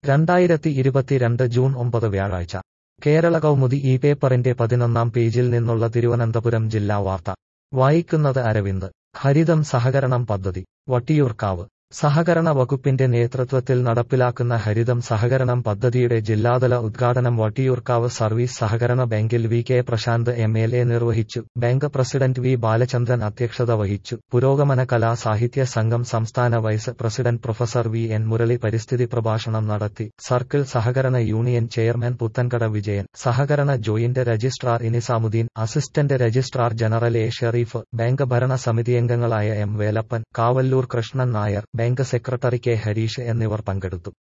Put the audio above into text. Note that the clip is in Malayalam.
രണ്ടായിരത്തി ഇരുപത്തിരണ്ട് ജൂൺ ഒമ്പത് വ്യാഴാഴ്ച കേരള കൗമുദി ഈ പേപ്പറിന്റെ പതിനൊന്നാം പേജിൽ നിന്നുള്ള തിരുവനന്തപുരം ജില്ലാ വാർത്ത വായിക്കുന്നത് അരവിന്ദ് ഹരിതം സഹകരണം പദ്ധതി വട്ടിയൂർക്കാവ് സഹകരണ വകുപ്പിന്റെ നേതൃത്വത്തിൽ നടപ്പിലാക്കുന്ന ഹരിതം സഹകരണം പദ്ധതിയുടെ ജില്ലാതല ഉദ്ഘാടനം വട്ടിയൂർക്കാവ് സർവീസ് സഹകരണ ബാങ്കിൽ V K Prashanth M L A നിർവഹിച്ചു ബാങ്ക് പ്രസിഡന്റ് വി ബാലചന്ദ്രൻ അധ്യക്ഷത വഹിച്ചു പുരോഗമന കലാ സാഹിത്യ സംഘം സംസ്ഥാന vice president professor V N Murali പരിസ്ഥിതി പ്രഭാഷണം നടത്തി സർക്കിൾ സഹകരണ യൂണിയൻ ചെയർമാൻ പുത്തൻകട വിജയൻ സഹകരണ ജോയിന്റ് രജിസ്ട്രാർ ഇനിസാമുദ്ദീൻ assistant registrar general A Sherif bank ഭരണ സമിതിയംഗങ്ങളായ M Velappan Kavallur Krishnan Nair bank secretary K Harish എന്നിവർ പങ്കെടുത്തു